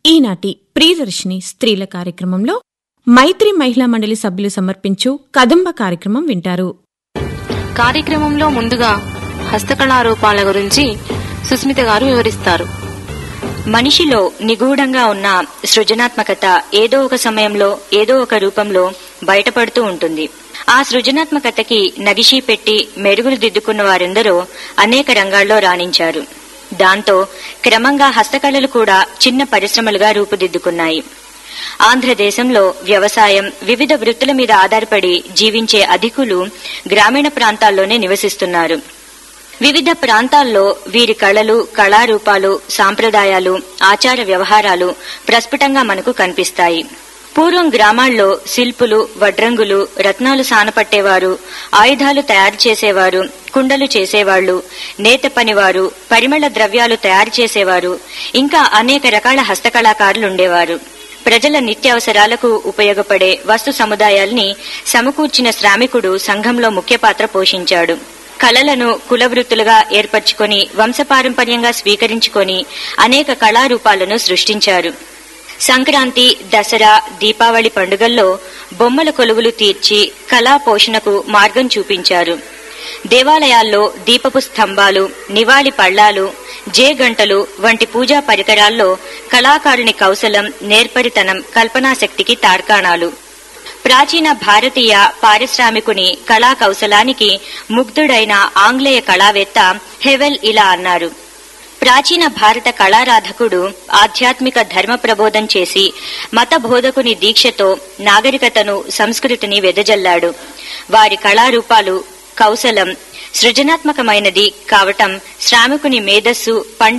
ఈనాటి ప్రియదర్శిని స్త్రీల కార్యక్రమంలో మైత్రి మహిళా మండలి సభ్యులు సమర్పించు కదంబ కార్యక్రమం వింటారు కార్యక్రమంలో ముందుగా హస్తకళారూపాల గురించి సుస్మిత గారు వివరిస్తారు మనిషిలో నిగూఢంగా ఉన్న సృజనాత్మకత ఏదో ఒక సమయంలో ఏదో ఒక రూపంలో బయటపడుతూ ఉంటుంది ఆ సృజనాత్మకతకి నగిషీ పెట్టి మెరుగులు దిద్దుకున్న వారెందరో అనేక రంగాల్లో రాణించారు దాంతో క్రమంగా హస్తకళలు కూడా చిన్న పరిశ్రమలుగా రూపుదిద్దుకున్నాయి ఆంధ్రదేశంలో వ్యవసాయం వివిధ వృత్తుల మీద ఆధారపడి జీవించే అధికులు గ్రామీణ ప్రాంతాల్లోనే నివసిస్తున్నారు వివిధ ప్రాంతాల్లో వీరి కళలు కళారూపాలు సాంప్రదాయాలు ఆచార వ్యవహారాలు ప్రస్ఫుటంగా మనకు కనిపిస్తాయి పూర్వం గ్రామాల్లో శిల్పులు వడ్రంగులు రత్నాలు సానపట్టేవారు ఆయుధాలు తయారు చేసేవారు కుండలు చేసేవాళ్లు నేత పనివారు పరిమళ ద్రవ్యాలు తయారు చేసేవారు ఇంకా అనేక రకాల హస్తకళాకారులుండేవారు ప్రజల నిత్యావసరాలకు ఉపయోగపడే వస్తు సముదాయాల్ని సమకూర్చిన శ్రామికుడు సంఘంలో ముఖ్య పాత్ర పోషించాడు కళలను కులవృత్తులుగా ఏర్పరచుకొని వంశపారంపర్యంగా స్వీకరించుకొని అనేక కళారూపాలను సృష్టించారు సంక్రాంతి దసరా దీపావళి పండుగల్లో బొమ్మల కొలువులు తీర్చి కళా పోషణకు మార్గం చూపించారు దేవాలయాల్లో దీపపు స్తంభాలు నివాళి పళ్ళాలు జే గంటలు వంటి పూజా పరికరాల్లో కళాకారుని కౌశలం నేర్పరితనం కల్పనాశక్తికి తార్కాణాలు ప్రాచీన భారతీయ పారిశ్రామికుని కళా కౌశలానికి ముగ్ధుడైన ఆంగ్లేయ కళావేత్త హెవెల్ ఇలా అన్నారు ప్రాచీన భారత కళారాధకుడు ఆధ్యాత్మిక ధర్మ ప్రబోధం చేసి మత బోధకుని దీక్షతో నాగరికతను సంస్కృతిని వెదజల్లాడు వారి కళారూపాలు కౌశలం సృజనాత్మకమైనది కావటం శ్రామికుని మేధస్సు పండి